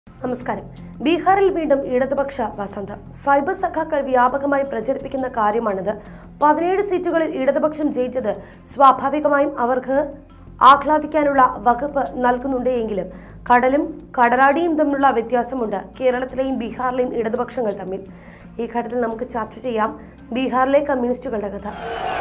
നമസ്കാരം ബീഹാറിൽ വീണ്ടും ഇടതുപക്ഷ വസന്തം സൈബർ സഖാക്കൾ വ്യാപകമായി പ്രചരിപ്പിക്കുന്ന കാര്യമാണിത് പതിനേഴ് സീറ്റുകളിൽ ഇടതുപക്ഷം ജയിച്ചത് സ്വാഭാവികമായും അവർക്ക് ആഹ്ലാദിക്കാനുള്ള വകുപ്പ് നൽകുന്നുണ്ട് എങ്കിലും കടലും കടലാടിയും തമ്മിലുള്ള വ്യത്യാസമുണ്ട് കേരളത്തിലെയും ബീഹാറിലെയും ഇടതുപക്ഷങ്ങൾ തമ്മിൽ ഈ ഘട്ടത്തിൽ നമുക്ക് ചർച്ച ചെയ്യാം ബീഹാറിലെ കമ്മ്യൂണിസ്റ്റുകളുടെ കഥ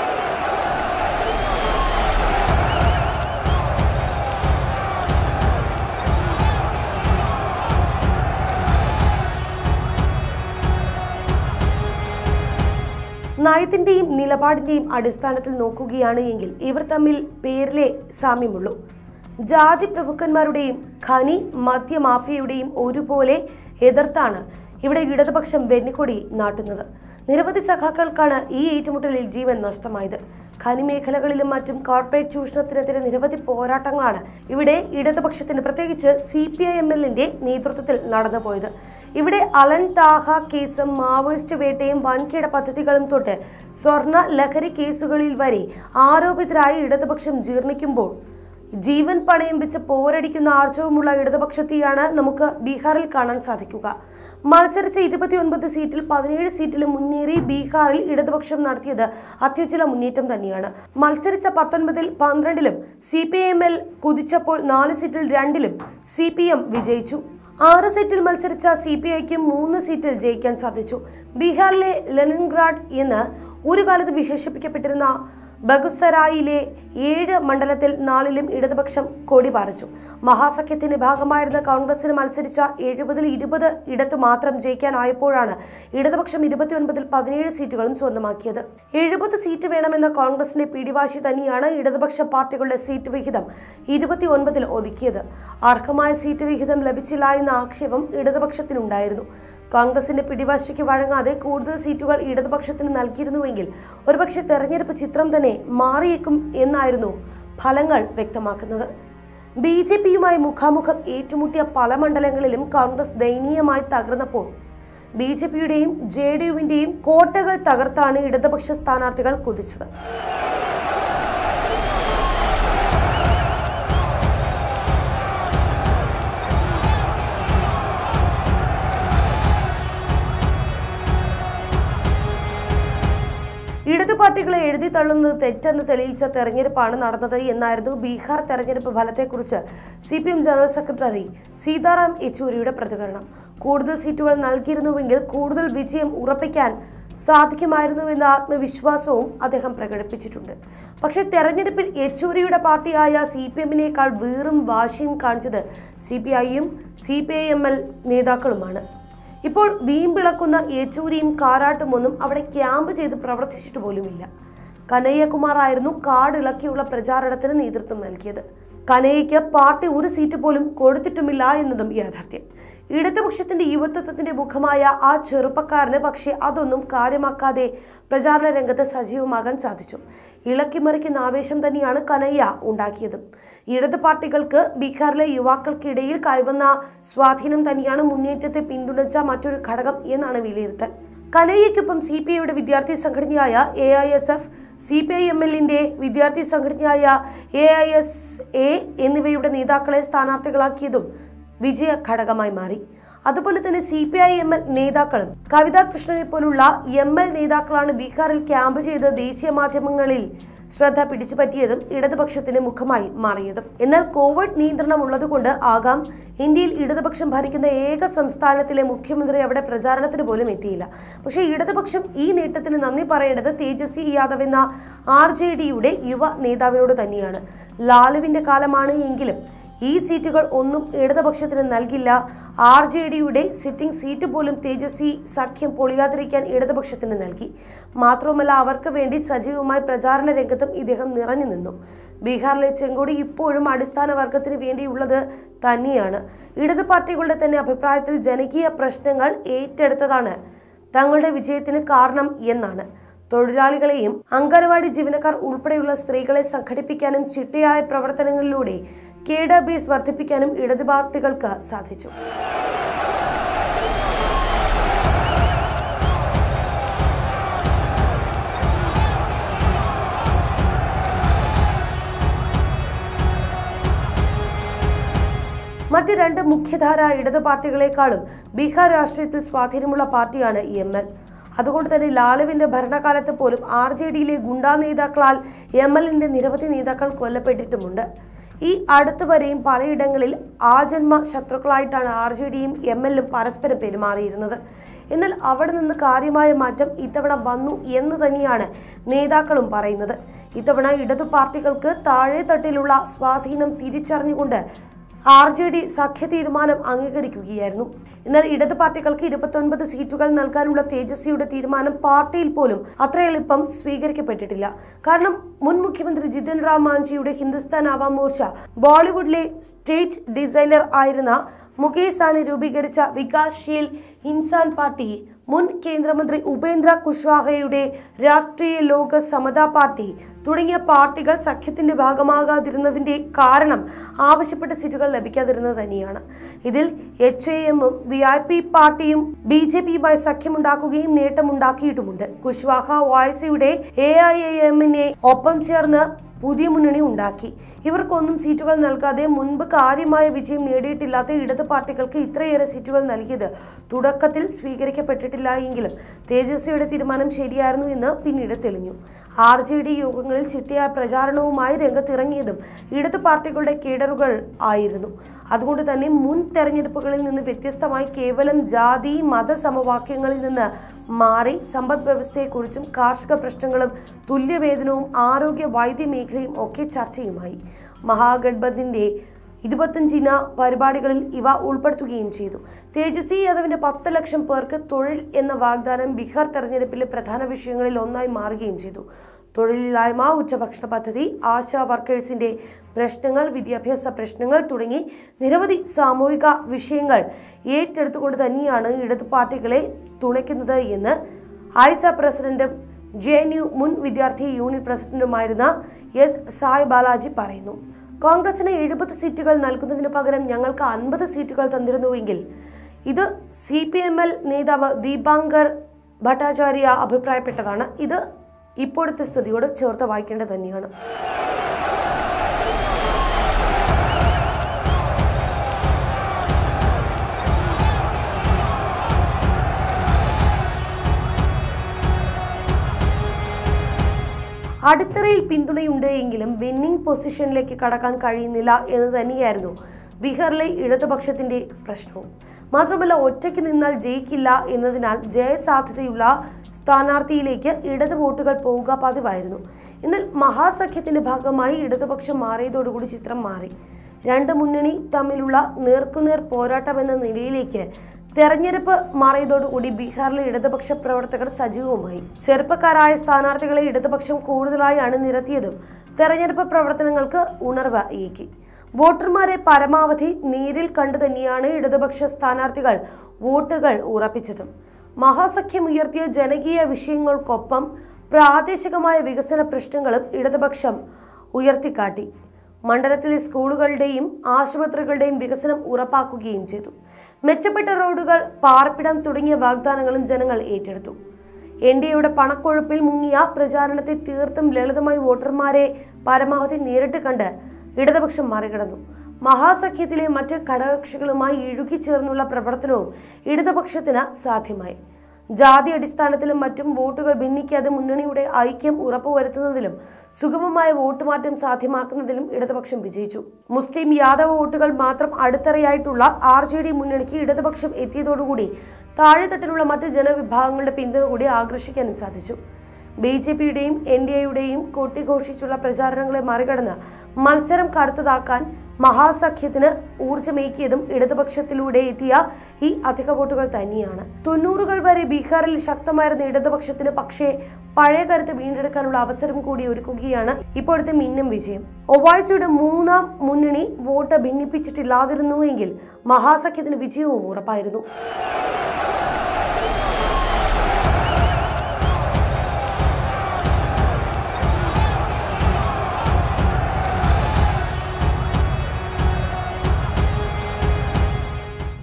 നയത്തിന്റെയും നിലപാടിന്റെയും അടിസ്ഥാനത്തിൽ നോക്കുകയാണ് എങ്കിൽ ഇവർ തമ്മിൽ പേരിലെ സാമ്യമുള്ളൂ ജാതി പ്രഭുക്കന്മാരുടെയും ഖനി മദ്യ മാഫിയയുടെയും ഒരുപോലെ എതിർത്താണ് ഇവിടെ ഇടതുപക്ഷം വെന്നിക്കൊടി നാട്ടുന്നത് നിരവധി സഖാക്കൾക്കാണ് ഈ ഏറ്റുമുട്ടലിൽ ജീവൻ നഷ്ടമായത് ഖനി മേഖലകളിലും മറ്റും കോർപ്പറേറ്റ് ചൂഷണത്തിനെതിരെ നിരവധി പോരാട്ടങ്ങളാണ് ഇവിടെ ഇടതുപക്ഷത്തിന് പ്രത്യേകിച്ച് സി പി ഐ എം എല്ലിന്റെ നേതൃത്വത്തിൽ നടന്നുപോയത് ഇവിടെ അലൻ താഹ കേസും മാവോയിസ്റ്റ് വേട്ടയും വൻകിട പദ്ധതികളും തൊട്ട് സ്വർണ്ണ ലഹരി കേസുകളിൽ വരെ ആരോപിതരായ ഇടതുപക്ഷം ജീർണിക്കുമ്പോൾ ജീവൻ പണയം വെച്ച് പോരടിക്കുന്ന ആർജവമുള്ള ഇടതുപക്ഷത്തെയാണ് നമുക്ക് ബീഹാറിൽ കാണാൻ സാധിക്കുക മത്സരിച്ച ഇരുപത്തിയൊൻപത് സീറ്റിൽ പതിനേഴ് സീറ്റിലും മുന്നേറി ബീഹാറിൽ ഇടതുപക്ഷം നടത്തിയത് അത്യുജ്വല മുന്നേറ്റം തന്നെയാണ് മത്സരിച്ച പത്തൊൻപതിൽ പന്ത്രണ്ടിലും സി പി എം എൽ കുതിച്ചപ്പോൾ നാല് സീറ്റിൽ രണ്ടിലും സി പി എം വിജയിച്ചു ആറ് സീറ്റിൽ മത്സരിച്ച സി പി ഐക്ക് മൂന്ന് സീറ്റിൽ ജയിക്കാൻ സാധിച്ചു ബീഹാറിലെ ലെനിൻഗ്രാഡ് എന്ന് ഒരു കാലത്ത് വിശേഷിപ്പിക്കപ്പെട്ടിരുന്ന ബഗുസരായിലെ ഏഴ് മണ്ഡലത്തിൽ നാലിലും ഇടതുപക്ഷം കൊടി പാറിച്ചു മഹാസഖ്യത്തിന്റെ ഭാഗമായിരുന്ന കോൺഗ്രസിന് മത്സരിച്ച എഴുപതിൽ ഇരുപത് ഇടത്ത് മാത്രം ജയിക്കാനായപ്പോഴാണ് ഇടതുപക്ഷം ഇരുപത്തിയൊൻപതിൽ പതിനേഴ് സീറ്റുകളും സ്വന്തമാക്കിയത് എഴുപത് സീറ്റ് വേണമെന്ന കോൺഗ്രസിന്റെ പിടിവാശി തന്നെയാണ് ഇടതുപക്ഷ പാർട്ടികളുടെ സീറ്റ് വിഹിതം ഇരുപത്തിയൊൻപതിൽ ഒതുക്കിയത് അർഹമായ സീറ്റ് വിഹിതം ലഭിച്ചില്ല എന്ന ആക്ഷേപം ഇടതുപക്ഷത്തിനുണ്ടായിരുന്നു കോൺഗ്രസിന്റെ പിടിവാശിക്ക് വഴങ്ങാതെ കൂടുതൽ സീറ്റുകൾ ഇടതുപക്ഷത്തിന് നൽകിയിരുന്നുവെങ്കിൽ ഒരുപക്ഷെ തെരഞ്ഞെടുപ്പ് ചിത്രം തന്നെ മാറിയേക്കും എന്നായിരുന്നു ഫലങ്ങൾ വ്യക്തമാക്കുന്നത് ബി ജെ പിയുമായി മുഖാമുഖം ഏറ്റുമുട്ടിയ പല മണ്ഡലങ്ങളിലും കോൺഗ്രസ് ദയനീയമായി തകർന്നപ്പോൾ ബി ജെ പിയുടെയും ജെ ഡി യുവിന്റെയും കോട്ടകൾ തകർത്താണ് ഇടതുപക്ഷ സ്ഥാനാർത്ഥികൾ കുതിച്ചത് ഇടതു പാർട്ടികളെ എഴുതി തള്ളുന്നത് തെറ്റെന്ന് തെളിയിച്ച തെരഞ്ഞെടുപ്പാണ് നടന്നത് എന്നായിരുന്നു ബീഹാർ തെരഞ്ഞെടുപ്പ് ഫലത്തെക്കുറിച്ച് C P M general secretary Sitaram യെച്ചൂരിയുടെ പ്രതികരണം കൂടുതൽ സീറ്റുകൾ നൽകിയിരുന്നുവെങ്കിൽ കൂടുതൽ വിജയം ഉറപ്പിക്കാൻ സാധിക്കുമായിരുന്നുവെന്ന ആത്മവിശ്വാസവും അദ്ദേഹം പ്രകടിപ്പിച്ചിട്ടുണ്ട് പക്ഷേ തെരഞ്ഞെടുപ്പിൽ യെച്ചൂരിയുടെ പാർട്ടിയായ സി പി എമ്മിനേക്കാൾ വീറും വാശിയും കാണിച്ചത് സി പി ഐയും C P I M L നേതാക്കളുമാണ് ഇപ്പോൾ വീമ്പിളക്കുന്ന യേച്ചൂരിയും കാരാട്ടും ഒന്നും അവിടെ ക്യാമ്പ് ചെയ്ത് പ്രവർത്തിച്ചിട്ട് പോലുമില്ല കനയ്യകുമാർ ആയിരുന്നു കാടിളക്കിയുള്ള പ്രചാരണത്തിന് നേതൃത്വം നൽകിയത് കനയ്യയ്ക്ക് പാർട്ടി ഒരു സീറ്റ് പോലും കൊടുത്തിട്ടുമില്ല എന്നതും യാഥാർത്ഥ്യം ഇടതുപക്ഷത്തിന്റെ യുവത്വത്തിന്റെ മുഖമായ ആ ചെറുപ്പക്കാരന് പക്ഷേ അതൊന്നും കാര്യമാക്കാതെ പ്രചാരണ രംഗത്ത് സജീവമാകാൻ സാധിച്ചു ഇളക്കിമറിക്കുന്ന ആവേശം തന്നെയാണ് കനയ്യ ഉണ്ടാക്കിയതും ഇടത് പാർട്ടികൾക്ക് ബീഹാറിലെ യുവാക്കൾക്കിടയിൽ കൈവന്ന സ്വാധീനം തന്നെയാണ് മുന്നേറ്റത്തെ പിന്തുണച്ച മറ്റൊരു ഘടകം എന്നാണ് വിലയിരുത്തൽ കനയ്യയ്ക്കൊപ്പം സി പി ഐയുടെ വിദ്യാർത്ഥി സംഘടനയായ A I S F C P I M എല്ലിന്റെ വിദ്യാർത്ഥി സംഘടനയായ എ ഐ എസ് എ എന്നിവയുടെ നേതാക്കളെ സ്ഥാനാർത്ഥികളാക്കിയതും വിജയ ഘടകമായി മാറി അതുപോലെ തന്നെ C P I M L നേതാക്കളും കവിതാ കൃഷ്ണനെ പോലുള്ള എം എൽ നേതാക്കളാണ് ബീഹാറിൽ ക്യാമ്പ് ചെയ്ത് ദേശീയ മാധ്യമങ്ങളിൽ ശ്രദ്ധ പിടിച്ചുപറ്റിയതും ഇടതുപക്ഷത്തിന് മുഖമായി മാറിയതും എന്നാൽ കോവിഡ് നിയന്ത്രണം ഉള്ളതുകൊണ്ട് ആകാം ഇന്ത്യയിൽ ഇടതുപക്ഷം ഭരിക്കുന്ന ഏക സംസ്ഥാനത്തിലെ മുഖ്യമന്ത്രി അവിടെ പ്രചാരണത്തിന് പോലും എത്തിയില്ല പക്ഷേ ഇടതുപക്ഷം ഈ നേട്ടത്തിന് നന്ദി പറയേണ്ടത് തേജസ്വി യാദവ് എന്ന ആർ ജെ ഡിയുടെ യുവ നേതാവിനോട് തന്നെയാണ് ലാലുവിന്റെ കാലമാണ് എങ്കിലും ഈ സീറ്റുകൾ ഒന്നും ഇടതുപക്ഷത്തിന് നൽകില്ല ആർ ജെ ഡിയുടെ സിറ്റിംഗ് സീറ്റ് പോലും തേജസ്വി സഖ്യം പൊളിയാതിരിക്കാൻ ഇടതുപക്ഷത്തിന് നൽകി മാത്രവുമല്ല അവർക്ക് വേണ്ടി സജീവമായി പ്രചാരണ രംഗത്തും ഇദ്ദേഹം നിറഞ്ഞു നിന്നു ബീഹാറിലെ ചെങ്കോടി ഇപ്പോഴും അടിസ്ഥാന വർഗത്തിന് വേണ്ടിയുള്ളത് തന്നെയാണ് ഇടതു പാർട്ടികളുടെ തന്നെ അഭിപ്രായത്തിൽ ജനകീയ പ്രശ്നങ്ങൾ ഏറ്റെടുത്തതാണ് തങ്ങളുടെ വിജയത്തിന് കാരണം എന്നാണ് തൊഴിലാളികളെയും അംഗനവാടി ജീവനക്കാർ ഉൾപ്പെടെയുള്ള സ്ത്രീകളെ സംഘടിപ്പിക്കാനും ചിട്ടയായ പ്രവർത്തനങ്ങളിലൂടെ കേഡർ ബേസ് വർദ്ധിപ്പിക്കാനും ഇടതു പാർട്ടികൾക്ക് സാധിച്ചു മറ്റ് രണ്ട് മുഖ്യധാര ഇടത് പാർട്ടികളെക്കാളും ബീഹാർ രാഷ്ട്രീയത്തിൽ സ്വാധീനമുള്ള പാർട്ടിയാണ് എം എൽ അതുകൊണ്ട് തന്നെ ലാലുവിന്റെ ഭരണകാലത്ത് പോലും ആർ ജെ ഡിയിലെ ഗുണ്ടാ നേതാക്കളാൽ എം എല്ലിന്റെ നിരവധി നേതാക്കൾ കൊല്ലപ്പെട്ടിട്ടുമുണ്ട് ഈ അടുത്ത് വരെയും പലയിടങ്ങളിൽ ആജന്മ ശത്രുക്കളായിട്ടാണ് ആർ ജെ ഡിയും എം എല്ലും പരസ്പരം പെരുമാറിയിരുന്നത് എന്നാൽ അവിടെ നിന്ന് കാര്യമായ മാറ്റം ഇത്തവണ വന്നു എന്ന് തന്നെയാണ് നേതാക്കളും പറയുന്നത് ഇത്തവണ ഇടതു പാർട്ടികൾക്ക് താഴെ തട്ടിലുള്ള സ്വാധീനം തിരിച്ചറിഞ്ഞുകൊണ്ട് ആർ ജെ ഡി സഖ്യ തീരുമാനം അംഗീകരിക്കുകയായിരുന്നു എന്നാൽ ഇടത് പാർട്ടികൾക്ക് ഇരുപത്തൊൻപത് സീറ്റുകൾ നൽകാനുള്ള തേജസ്വിയുടെ തീരുമാനം പാർട്ടിയിൽ പോലും അത്ര എളുപ്പം സ്വീകരിക്കപ്പെട്ടിട്ടില്ല കാരണം മുൻ മുഖ്യമന്ത്രി ജിതിൻ റാം മാഞ്ചിയുടെ ഹിന്ദുസ്ഥാൻ ആവാം മോർച്ച ബോളിവുഡിലെ സ്റ്റേറ്റ് ഡിസൈനർ ആയിരുന്ന മുകേഷ് സാനി രൂപീകരിച്ച വികാസ്ശീൽ ഇൻസാൻ പാർട്ടി മുൻ കേന്ദ്രമന്ത്രി ഉപേന്ദ്ര കുശ്വാഹയുടെ രാഷ്ട്രീയ ലോക സമതാ പാർട്ടി തുടങ്ങിയ പാർട്ടികൾ സഖ്യത്തിന്റെ ഭാഗമാകാതിരുന്നതിന്റെ കാരണം ആവശ്യപ്പെട്ട സീറ്റുകൾ ലഭിക്കാതിരുന്നത് തന്നെയാണ് ഇതിൽ എച്ച് എ എമ്മും വി ഐ പി പാർട്ടിയും ബി ജെ പിയുമായി സഖ്യമുണ്ടാക്കുകയും നേട്ടമുണ്ടാക്കിയിട്ടുമുണ്ട് കുശ്വാഹ വായ്സയുടെ എ ഐ എ എമ്മിനെ ഒപ്പം ചേർന്ന് പുതിയ മുന്നണി ഉണ്ടാക്കി ഇവർക്കൊന്നും സീറ്റുകൾ നൽകാതെ മുൻപ് കാര്യമായ വിജയം നേടിയിട്ടില്ലാത്ത ഇടത് പാർട്ടികൾക്ക് ഇത്രയേറെ സീറ്റുകൾ നൽകിയത് തുടക്കത്തിൽ സ്വീകരിക്കപ്പെട്ടിട്ടില്ല എങ്കിലും തേജസ്വിയുടെ തീരുമാനം ശരിയായിരുന്നു എന്ന് പിന്നീട് തെളിഞ്ഞു ആർ ജെ ഡി യോഗങ്ങളിൽ ചിട്ടയായ പ്രചാരണവുമായി രംഗത്തിറങ്ങിയതും ഇടത് പാർട്ടികളുടെ കേഡറുകൾ ആയിരുന്നു അതുകൊണ്ട് തന്നെ മുൻ തെരഞ്ഞെടുപ്പുകളിൽ നിന്ന് വ്യത്യസ്തമായി കേവലം ജാതി മത സമവാക്യങ്ങളിൽ നിന്ന് മാറി സമ്പദ് വ്യവസ്ഥയെക്കുറിച്ചും കാർഷിക പ്രശ്നങ്ങളും തുല്യവേതനവും ആരോഗ്യ വൈദ്യ മേഖലയും ഒക്കെ ചർച്ചയുമായി മഹാഗഡ്ബന്ധിന്റെ ഇരുപത്തഞ്ചിന പരിപാടികളിൽ ഇവ ഉൾപ്പെടുത്തുകയും ചെയ്തു തേജസ്വി യാദവിന്റെ പത്ത് ലക്ഷം പേർക്ക് തൊഴിൽ എന്ന വാഗ്ദാനം ബീഹാർ തെരഞ്ഞെടുപ്പിലെ പ്രധാന വിഷയങ്ങളിൽ ഒന്നായി മാറുകയും ചെയ്തു തൊഴിലില്ലായ്മ ഉച്ചഭക്ഷണ പദ്ധതി ആശാ വർക്കേഴ്സിന്റെ പ്രശ്നങ്ങൾ വിദ്യാഭ്യാസ പ്രശ്നങ്ങൾ തുടങ്ങി നിരവധി സാമൂഹിക വിഷയങ്ങൾ ഏറ്റെടുത്തുകൊണ്ട് തന്നെയാണ് ഇടതു പാർട്ടികളെ തുണയ്ക്കുന്നത് എന്ന് ഐസ പ്രസിഡന്റും ജെ എൻ യു മുൻ വിദ്യാർത്ഥി യൂണിയൻ പ്രസിഡന്റുമായിരുന്ന എസ് സായ് ബാലാജി പറയുന്നു കോൺഗ്രസിന് എഴുപത് സീറ്റുകൾ നൽകുന്നതിന് പകരം ഞങ്ങൾക്ക് അൻപത് സീറ്റുകൾ തന്നിരുന്നുവെങ്കിൽ ഇത് സി പി എം എൽ നേതാവ് ദീപാങ്കർ ഭട്ടാചാര്യ അഭിപ്രായപ്പെട്ടതാണ് ഇത് ഇപ്പോഴത്തെ സ്ഥിതിയോട് ചേർത്ത് വായിക്കേണ്ടത് തന്നെയാണ് അടിത്തറയിൽ പിന്തുണയുണ്ട് എങ്കിലും വിന്നിംഗ് പൊസിഷനിലേക്ക് കടക്കാൻ കഴിയുന്നില്ല എന്ന് തന്നെയായിരുന്നു ബീഹാറിലെ ഇടതുപക്ഷത്തിന്റെ പ്രശ്നവും മാത്രമല്ല ഒറ്റയ്ക്ക് നിന്നാൽ ജയിക്കില്ല എന്നതിനാൽ ജയസാധ്യതയുള്ള സ്ഥാനാർത്ഥിയിലേക്ക് ഇടത് വോട്ടുകൾ പോവുക പതിവായിരുന്നു എന്നാൽ മഹാസഖ്യത്തിന്റെ ഭാഗമായി ഇടതുപക്ഷം മാറിയതോടുകൂടി ചിത്രം മാറി രണ്ട് മുന്നണി തമ്മിലുള്ള നേർക്കുനേർ പോരാട്ടമെന്ന നിലയിലേക്ക് തെരഞ്ഞെടുപ്പ് മാറിയതോടുകൂടി ബീഹാറിലെ ഇടതുപക്ഷ പ്രവർത്തകർ സജീവമായി ചെറുപ്പക്കാരായ സ്ഥാനാർത്ഥികളെ ഇടതുപക്ഷം കൂടുതലായി അണിനിരത്തിയതും തെരഞ്ഞെടുപ്പ് പ്രവർത്തനങ്ങൾക്ക് ഉണർവ് ഏകി വോട്ടർമാരെ പരമാവധി നേരിൽ കണ്ടു തന്നെയാണ് ഇടതുപക്ഷ സ്ഥാനാർത്ഥികൾ വോട്ടുകൾ ഉറപ്പിച്ചതും മഹാസഖ്യം ഉയർത്തിയ ജനകീയ വിഷയങ്ങൾക്കൊപ്പം പ്രാദേശികമായ വികസന പ്രശ്നങ്ങളും ഇടതുപക്ഷം ഉയർത്തിക്കാട്ടി മണ്ഡലത്തിലെ സ്കൂളുകളുടെയും ആശുപത്രികളുടെയും വികസനം ഉറപ്പാക്കുകയും ചെയ്തു മെച്ചപ്പെട്ട റോഡുകൾ പാർപ്പിടം തുടങ്ങിയ വാഗ്ദാനങ്ങളും ജനങ്ങൾ ഏറ്റെടുത്തു എൻ ഡി എയുടെ പണക്കൊഴുപ്പിൽ മുങ്ങിയ പ്രചാരണത്തെ തീർത്തും ലളിതമായി വോട്ടർമാരെ പരമാവധി നേരിട്ട് കണ്ട് ഇടതുപക്ഷം മറികടന്നു മഹാസഖ്യത്തിലെ മറ്റ് ഘടകകക്ഷികളുമായി ഇഴുകിച്ചേർന്നുള്ള പ്രവർത്തനവും ഇടതുപക്ഷത്തിന് സാധ്യമായി ജാതി അടിസ്ഥാനത്തിലും മറ്റും വോട്ടുകൾ ഭിന്നിക്കാതെ മുന്നണിയുടെ ഐക്യം ഉറപ്പുവരുത്തുന്നതിലും സുഗമമായ വോട്ട് മാറ്റം സാധ്യമാക്കുന്നതിലും ഇടതുപക്ഷം വിജയിച്ചു മുസ്ലിം യാദവ വോട്ടുകൾ മാത്രം അടിത്തറയായിട്ടുള്ള ആർ ജെ ഡി മുന്നണിക്ക് ഇടതുപക്ഷം എത്തിയതോടുകൂടി താഴെത്തട്ടിലുള്ള മറ്റ് ജനവിഭാഗങ്ങളുടെ പിന്തുണ കൂടി ആകർഷിക്കാനും സാധിച്ചു ബി ജെ പിയുടെയും എൻ ഡി എയുടെയും കൊട്ടിഘോഷിച്ചുള്ള പ്രചാരണങ്ങളെ മറികടന്ന് മത്സരം കടുത്തതാക്കാൻ മഹാസഖ്യത്തിന് ഊർജമേക്കിയതും ഇടതുപക്ഷത്തിലൂടെ എത്തിയ ഈ അധിക വോട്ടുകൾ തന്നെയാണ് തൊണ്ണൂറുകൾ വരെ ബീഹാറിൽ ശക്തമായിരുന്ന ഇടതുപക്ഷത്തിന് പക്ഷേ പഴയ കരുത്ത് വീണ്ടെടുക്കാനുള്ള അവസരം കൂടി ഒരുക്കുകയാണ് ഇപ്പോഴത്തെ മിന്നും വിജയം ഒവൈസിയുടെ മൂന്നാം മുന്നണി വോട്ട് ഭിന്നിപ്പിച്ചിട്ടില്ലാതിരുന്നുവെങ്കിൽ മഹാസഖ്യത്തിന് വിജയവും ഉറപ്പായിരുന്നു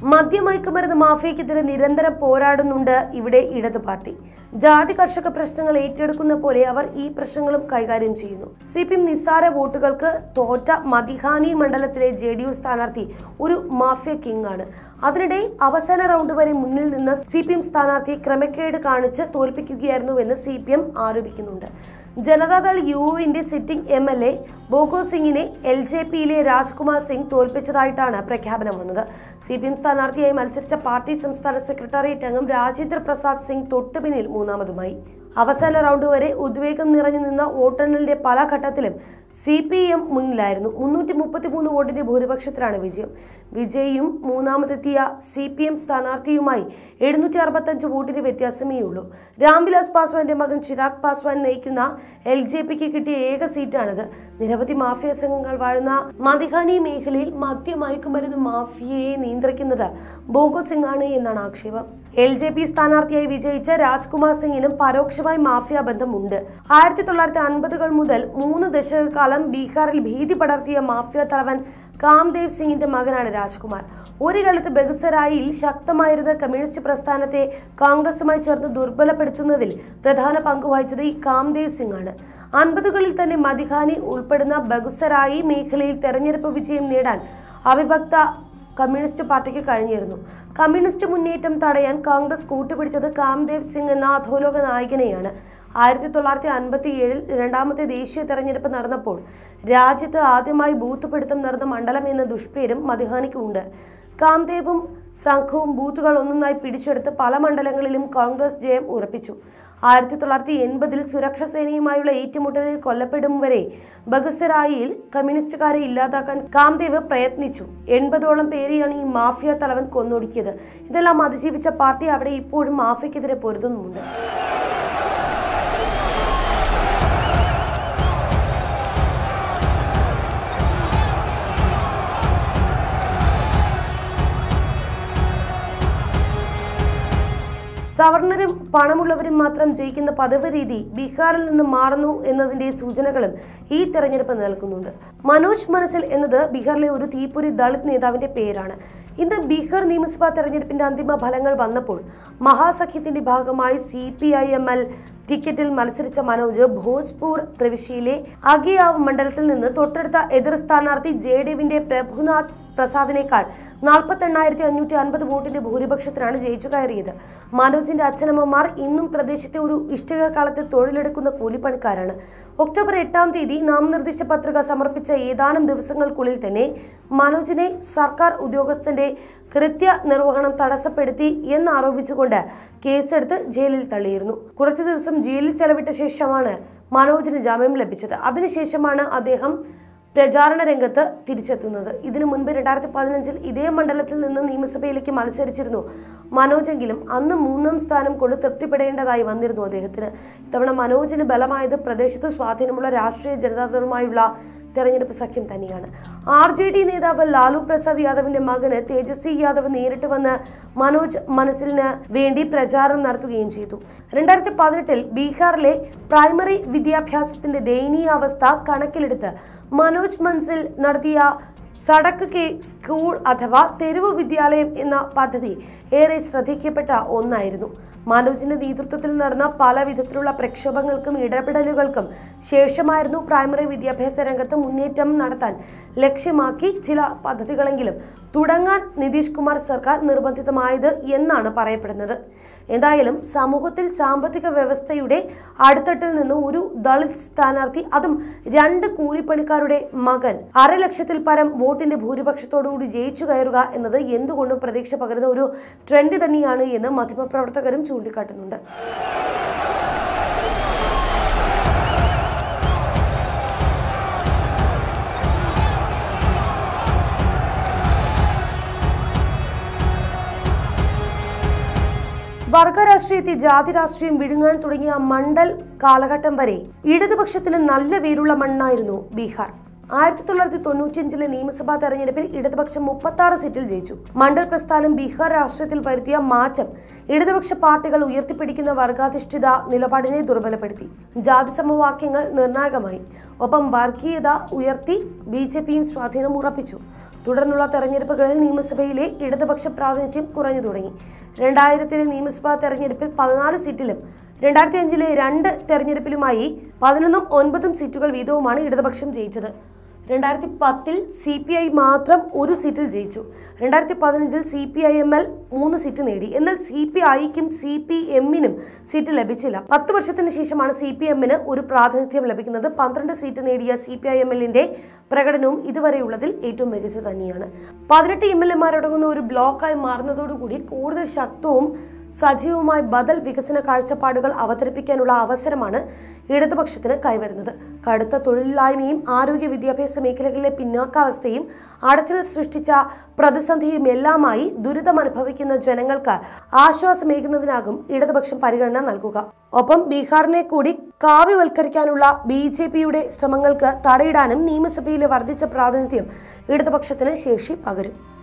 മദ്യമയക്കുമരുന്ന് മാഫിയക്കെതിരെ നിരന്തരം പോരാടുന്നുണ്ട് ഇവിടെ ഇടത് പാർട്ടി ജാതി കർഷക പ്രശ്നങ്ങൾ ഏറ്റെടുക്കുന്ന പോലെ അവർ ഈ പ്രശ്നങ്ങളും കൈകാര്യം ചെയ്യുന്നു സി പി എം നിസ്സാര വോട്ടുകൾക്ക് തോറ്റ മദിഹാനി മണ്ഡലത്തിലെ ജെ ഡി യു സ്ഥാനാർത്ഥി ഒരു മാഫിയ കിങ് ആണ് അതിനിടെ അവസാന റൗണ്ട് വരെ മുന്നിൽ നിന്ന് സി പി എം സ്ഥാനാർത്ഥിയെ ക്രമക്കേട് കാണിച്ച് തോൽപ്പിക്കുകയായിരുന്നുവെന്ന് സി പി എം ആരോപിക്കുന്നുണ്ട് ജനതാദൾ യുവിന്റെ sitting M L A Bogo സിംഗിനെ എൽ ജെ പിയിലെ രാജ്കുമാർ സിംഗ് തോൽപ്പിച്ചതായിട്ടാണ് പ്രഖ്യാപനം വന്നത് സി പി എം സ്ഥാനാർത്ഥിയായി മത്സരിച്ച പാർട്ടി സംസ്ഥാന സെക്രട്ടേറിയറ്റ് അംഗം രാജേന്ദ്ര പ്രസാദ് സിംഗ് തൊട്ടുപിന്നിൽ മൂന്നാമതുമായി അവസാന റൗണ്ട് വരെ ഉദ്വേഗം നിറഞ്ഞു നിന്ന വോട്ടെണ്ണലിന്റെ പല ഘട്ടത്തിലും സി പി എം മുന്നിലായിരുന്നു മുന്നൂറ്റി മുപ്പത്തി മൂന്ന് വോട്ടിന്റെ ഭൂരിപക്ഷത്തിലാണ് വിജയം വിജയിയും മൂന്നാമതെത്തിയ സി പി എം സ്ഥാനാർത്ഥിയുമായി എഴുന്നൂറ്റി അറുപത്തഞ്ച് വോട്ടിന് വ്യത്യാസമേ ഉള്ളൂ രാംവിലാസ് പാസ്വാന്റെ മകൻ ചിരാഗ് പാസ്വാൻ നയിക്കുന്ന എൽ ജെ പിക്ക് കിട്ടിയ ഏക സീറ്റാണിത് നിരവധി മാഫിയ സംഘങ്ങൾ വാഴുന്ന മദിഹാനി മേഖലയിൽ മദ്യമയക്കുമരുന്ന് മാഫിയയെ നിയന്ത്രിക്കുന്നത് ബോഗോ സിംഗ് ആണ് എന്നാണ് ആക്ഷേപം എൽ ജെ പി സ്ഥാനാർത്ഥിയായി വിജയിച്ച രാജ്കുമാർ സിംഗിനും പരോക്ഷമായി മാഫിയ ബന്ധമുണ്ട് ആയിരത്തി തൊള്ളായിരത്തി അൻപതുകൾ മുതൽ മൂന്ന് ദശകക്കാലം ബീഹാറിൽ ഭീതി പടർത്തിയ മാഫിയ തലവൻ കാംദേവ് സിംഗിന്റെ മകനാണ് രാജ്കുമാർ ഒരു കാലത്ത് ബെഗുസരായിൽ ശക്തമായിരുന്ന കമ്മ്യൂണിസ്റ്റ് പ്രസ്ഥാനത്തെ കോൺഗ്രസുമായി ചേർന്ന് ദുർബലപ്പെടുത്തുന്നതിൽ പ്രധാന പങ്ക് വഹിച്ചത് ഈ കാംദേവ് സിംഗ് ആണ് അൻപതുകളിൽ തന്നെ മദിഹാനി ഉൾപ്പെടുന്ന ബഗുസരായി മേഖലയിൽ തെരഞ്ഞെടുപ്പ് വിജയം നേടാൻ അവിഭക്ത കമ്മ്യൂണിസ്റ്റ് പാർട്ടിക്ക് കഴിഞ്ഞിരുന്നു കമ്മ്യൂണിസ്റ്റ് മുന്നേറ്റം തടയാൻ കോൺഗ്രസ് കൂട്ടുപിടിച്ചത് കാംദേവ് സിംഗ് എന്ന അധോലോക നായകനെയാണ് ആയിരത്തി തൊള്ളായിരത്തി അൻപത്തി ഏഴിൽ രണ്ടാമത്തെ ദേശീയ തെരഞ്ഞെടുപ്പ് നടന്നപ്പോൾ രാജ്യത്ത് ആദ്യമായി ബൂത്ത് പിടുത്തം നടന്ന മണ്ഡലം എന്ന ദുഷ്പേരും മദിഹാനിക്കുണ്ട് കാംദേവും സംഘവും ബൂത്തുകൾ ഒന്നൊന്നായി പിടിച്ചെടുത്ത് പല മണ്ഡലങ്ങളിലും കോൺഗ്രസ് ജയം ഉറപ്പിച്ചു ആയിരത്തി തൊള്ളായിരത്തി എൺപതിൽ സുരക്ഷാ സേനയുമായുള്ള ഏറ്റുമുട്ടലിൽ കൊല്ലപ്പെടും വരെ ബഗുസരായിൽ കമ്മ്യൂണിസ്റ്റുകാരെ ഇല്ലാതാക്കാൻ കാംദേവ് പ്രയത്നിച്ചു എൺപതോളം പേരെയാണ് ഈ മാഫിയ തലവൻ കൊന്നൊടുക്കിയത് ഇതെല്ലാം അതിജീവിച്ച പാർട്ടി അവിടെ ഇപ്പോഴും മാഫിയക്കെതിരെ പൊരുതുന്നുമുണ്ട് സവർണരും പണമുള്ളവരും മാത്രം ജയിക്കുന്ന പദവി രീതി ബീഹാറിൽ നിന്ന് മാറുന്നു എന്നതിന്റെ സൂചനകളും ഈ തെരഞ്ഞെടുപ്പ് നൽകുന്നുണ്ട് മനോജ് മനസിൽ എന്നത് ബീഹാറിലെ ഒരു തീപ്പൊരി ദളിത് നേതാവിന്റെ പേരാണ് ഇന്ന് ബീഹാർ നിയമസഭാ തെരഞ്ഞെടുപ്പിന്റെ അന്തിമ ഫലങ്ങൾ വന്നപ്പോൾ മഹാസഖ്യത്തിന്റെ ഭാഗമായി C P I M L ടിക്കറ്റിൽ മത്സരിച്ച മനോജ് ഭോജ്പൂർ പ്രവിശ്യയിലെ അഗിയാവ് മണ്ഡലത്തിൽ നിന്ന് തൊട്ടടുത്ത എതിർ സ്ഥാനാർത്ഥി ജെ ഡിവിന്റെ പ്രഭുനാഥ് പ്രസാദിനേക്കാൾ നാൽപ്പത്തി എണ്ണായിരത്തി അഞ്ഞൂറ്റി അൻപത് വോട്ടിന്റെ ഭൂരിപക്ഷത്തിനാണ് ജയിച്ചു കയറിയത് മനോജിന്റെ അച്ഛനമ്മമാർ ഇന്നും പ്രദേശത്തെ ഒരു ഇഷ്ടിക കാലത്ത് തൊഴിലെടുക്കുന്ന കൂലിപ്പണിക്കാരാണ് ഒക്ടോബർ എട്ടാം തീയതി നാമനിർദ്ദേശ പത്രിക സമർപ്പിച്ച ഏതാനും ദിവസങ്ങൾക്കുള്ളിൽ തന്നെ മനോജിനെ സർക്കാർ ഉദ്യോഗസ്ഥന്റെ കൃത്യ നിർവഹണം തടസ്സപ്പെടുത്തി എന്നാരോപിച്ചുകൊണ്ട് കേസെടുത്ത് ജയിലിൽ തള്ളിയിരുന്നു കുറച്ചു ദിവസം ജയിലിൽ ചെലവിട്ട ശേഷമാണ് മനോജിന് ജാമ്യം ലഭിച്ചത് അതിനുശേഷമാണ് അദ്ദേഹം പ്രചാരണ രംഗത്ത് തിരിച്ചെത്തുന്നത് ഇതിനു മുൻപ് രണ്ടായിരത്തി പതിനഞ്ചിൽ ഇതേ മണ്ഡലത്തിൽ നിന്ന് നിയമസഭയിലേക്ക് മത്സരിച്ചിരുന്നു മനോജെങ്കിലും അന്ന് മൂന്നാം സ്ഥാനം കൊണ്ട് തൃപ്തിപ്പെടേണ്ടതായി വന്നിരുന്നു അദ്ദേഹത്തിന് ഇത്തവണ മനോജിന് ബലമായത് പ്രദേശത്ത് സ്വാധീനമുള്ള രാഷ്ട്രീയ ജനതാദളുമായുള്ള തെരഞ്ഞെടുപ്പ് സഖ്യം തന്നെയാണ് ആർ ജെ ഡി നേതാവ് ലാലു പ്രസാദ് യാദവിന്റെ മകന് തേജസ്വി യാദവ് നേരിട്ട് വന്ന് മനോജ് മനസ്സിലിന് വേണ്ടി പ്രചാരണം നടത്തുകയും ചെയ്തു രണ്ടായിരത്തി പതിനെട്ടിൽ ബീഹാറിലെ പ്രൈമറി വിദ്യാഭ്യാസത്തിന്റെ ദയനീയാവസ്ഥ കണക്കിലെടുത്ത് മനോജ് മൻസിൽ നടത്തിയ സടക്ക് കെ സ്കൂൾ അഥവാ തെരുവ് വിദ്യാലയം എന്ന പദ്ധതി ഏറെ ശ്രദ്ധിക്കപ്പെട്ട ഒന്നായിരുന്നു മനോജിന്റെ നേതൃത്വത്തിൽ നടന്ന പല വിധത്തിലുള്ള പ്രക്ഷോഭങ്ങൾക്കും ഇടപെടലുകൾക്കും ശേഷമായിരുന്നു പ്രൈമറി വിദ്യാഭ്യാസ രംഗത്ത് മുന്നേറ്റം നടത്താൻ ലക്ഷ്യമാക്കി ചില പദ്ധതികളെങ്കിലും തുടങ്ങാൻ നിതീഷ് കുമാർ സർക്കാർ നിർബന്ധിതമായത് എന്നാണ് പറയപ്പെടുന്നത് എന്തായാലും സമൂഹത്തിൽ സാമ്പത്തിക വ്യവസ്ഥയുടെ അടിത്തട്ടിൽ നിന്ന് ഒരു ദളിത് സ്ഥാനാർത്ഥി അതും രണ്ട് കൂലിപ്പണിക്കാരുടെ മകൻ അരലക്ഷത്തിൽ പരം വോട്ടിന്റെ ഭൂരിപക്ഷത്തോടുകൂടി ജയിച്ചു കയറുക എന്നത് എന്തുകൊണ്ടും പ്രതീക്ഷ പകരുന്ന ഒരു ട്രെൻഡ് തന്നെയാണ് എന്ന് മാധ്യമപ്രവർത്തകരും ചൂണ്ടിക്കാട്ടുന്നുണ്ട് വർഗരാഷ്ട്രീയത്തെ ജാതി രാഷ്ട്രീയം വിഴുങ്ങാൻ തുടങ്ങിയ മണ്ഡൽ കാലഘട്ടം വരെ ഇടതുപക്ഷത്തിന് നല്ല വേരുള്ള മണ്ണായിരുന്നു ബീഹാർ ആയിരത്തി തൊള്ളായിരത്തി തൊണ്ണൂറ്റിയഞ്ചിലെ നിയമസഭാ തെരഞ്ഞെടുപ്പിൽ ഇടതുപക്ഷം മുപ്പത്തി ആറ് സീറ്റിൽ ജയിച്ചു മണ്ഡൽ പ്രസ്ഥാനം ബീഹാർ രാഷ്ട്രീയത്തിൽ വരുത്തിയ മാറ്റം ഇടതുപക്ഷ പാർട്ടികൾ ഉയർത്തിപ്പിടിക്കുന്ന വർഗാധിഷ്ഠിത നിലപാടിനെ ദുർബലപ്പെടുത്തി ജാതി സമവാക്യങ്ങൾ നിർണായകമായി ഒപ്പം വർഗീയത ഉയർത്തി ബി ജെ പിയും സ്വാധീനം ഉറപ്പിച്ചു തുടർന്നുള്ള തെരഞ്ഞെടുപ്പുകളിൽ നിയമസഭയിലെ ഇടതുപക്ഷ പ്രാതിനിധ്യം കുറഞ്ഞു തുടങ്ങി രണ്ടായിരത്തിലെ നിയമസഭാ തെരഞ്ഞെടുപ്പിൽ പതിനാല് സീറ്റിലും രണ്ടായിരത്തി അഞ്ചിലെ രണ്ട് തെരഞ്ഞെടുപ്പിലുമായി പതിനൊന്നും ഒൻപതും സീറ്റുകൾ വീതവുമാണ് ഇടതുപക്ഷം ജയിച്ചത് രണ്ടായിരത്തി പത്തിൽ സി പി ഐ മാത്രം ഒരു സീറ്റിൽ ജയിച്ചു രണ്ടായിരത്തി പതിനഞ്ചിൽ C P I M L മൂന്ന് സീറ്റ് നേടി എന്നാൽ സി പി ഐക്കും സി പി എമ്മിനും സീറ്റ് ലഭിച്ചില്ല പത്ത് വർഷത്തിന് ശേഷമാണ് സി പി എമ്മിന് ഒരു പ്രാതിനിധ്യം ലഭിക്കുന്നത് പന്ത്രണ്ട് സീറ്റ് നേടിയ സി പി ഐ എം എല്ലിന്റെ പ്രകടനവും ഇതുവരെയുള്ളതിൽ ഏറ്റവും മികച്ചത് തന്നെയാണ് പതിനെട്ട് എം എൽ എമാരടങ്ങുന്ന ഒരു ബ്ലോക്കായി മാറുന്നതോടുകൂടി കൂടുതൽ ശക്തവും സജീവമായി ബദൽ വികസന കാഴ്ചപ്പാടുകൾ അവതരിപ്പിക്കാനുള്ള അവസരമാണ് ഇടതുപക്ഷത്തിന് കൈവരുന്നത് കടുത്ത തൊഴിലില്ലായ്മയും ആരോഗ്യ വിദ്യാഭ്യാസ മേഖലകളിലെ പിന്നാക്കാവസ്ഥയും അടച്ചിൽ സൃഷ്ടിച്ച പ്രതിസന്ധിയും എല്ലാമായി ദുരിതമനുഭവിക്കുന്ന ജനങ്ങൾക്ക് ആശ്വാസമേകുന്നതിനാകും ഇടതുപക്ഷം പരിഗണന നൽകുക ഒപ്പം ബീഹാറിനെ കൂടി കാവ്യവൽക്കരിക്കാനുള്ള ബി ജെ പിയുടെ ശ്രമങ്ങൾക്ക് തടയിടാനും നിയമസഭയിലെ വർദ്ധിച്ച പ്രാതിനിധ്യം ഇടതുപക്ഷത്തിന് ശേഷി പകരും